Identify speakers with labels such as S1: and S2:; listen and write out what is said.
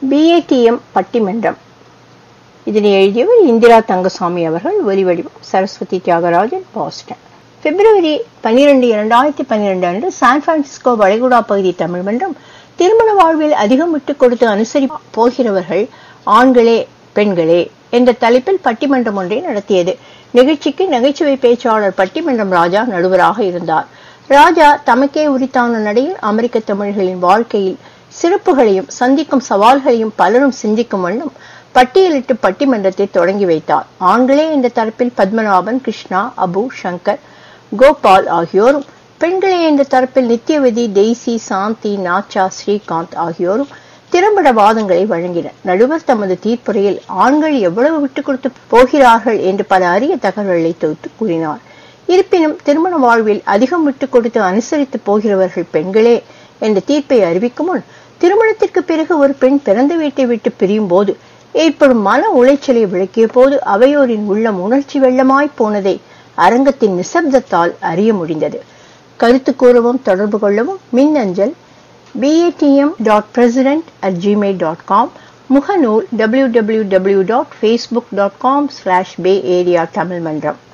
S1: BADM பட்டிமன்றம் இதனை எழுதியவர் இந்திரா தங்கசாமி அவர்கள் ஒலிவடிவம் சரஸ்வதி தியாகராஜன் பாஸ்டன் பிப்ரவரி பனிரெண்டு இரண்டாயிரத்தி பன்னிரண்டு அன்று சான் பிரான்சிஸ்கோ வளைகுடா பகுதி தமிழ் மன்றம் திருமண வாழ்வில் அதிகம் விட்டுக் கொடுத்து அனுசரி போகிறவர்கள் ஆண்களே பெண்களே என்ற தலைப்பில் பட்டிமன்றம் ஒன்றை நடத்தியது நிகழ்ச்சிக்கு நகைச்சுவை பேச்சாளர் பட்டிமன்றம் ராஜா நடுவராக இருந்தார் ராஜா தமக்கே உரித்தான நடையில் அமெரிக்க தமிழர்களின் வாழ்க்கையில் சிறப்புகளையும் சந்திக்கும் சவால்களையும் பலரும் சிந்திக்கும் வண்ணம் பட்டியலிட்டு பட்டிமன்றத்தை தொடங்கி வைத்தார் ஆண்களே என்ற தரப்பில் பத்மநாபன் கிருஷ்ணா அபு சங்கர் கோபால் ஆகியோரும் பெண்களே என்ற தரப்பில் நித்யவதி டெய்சி சாந்தி நாச்சா ஸ்ரீகாந்த் ஆகியோரும் திறம்பட வாதங்களை வழங்கினர் நடுவர் தமது தீர்ப்புரையில் ஆண்கள் எவ்வளவு விட்டுக் கொடுத்து போகிறார்கள் என்று பல அரிய தகவல்களை தொகுத்து கூறினார் இருப்பினும் திருமண வாழ்வில் அதிகம் விட்டுக் கொடுத்து அனுசரித்து போகிறவர்கள் பெண்களே என்ற தீர்ப்பை அறிவிக்கும் முன் திருமணத்திற்கு பிறகு ஒரு பெண் பிறந்த வீட்டை விட்டு பிரியும் போது ஏற்படும் மன உளைச்சலை விளக்கிய போது அவையோரின் உள்ளம் உணர்ச்சி வெள்ளமாய் போனதை அரங்கத்தின் நிசப்தத்தால் அறிய முடிந்தது கருத்து கூறவும் தொடர்பு கொள்ளவும் மின்னஞ்சல் B A T M dot president at Gmail dot com முகநூல் W W W dot Facebook dot com slash bay area Tamil மன்றம்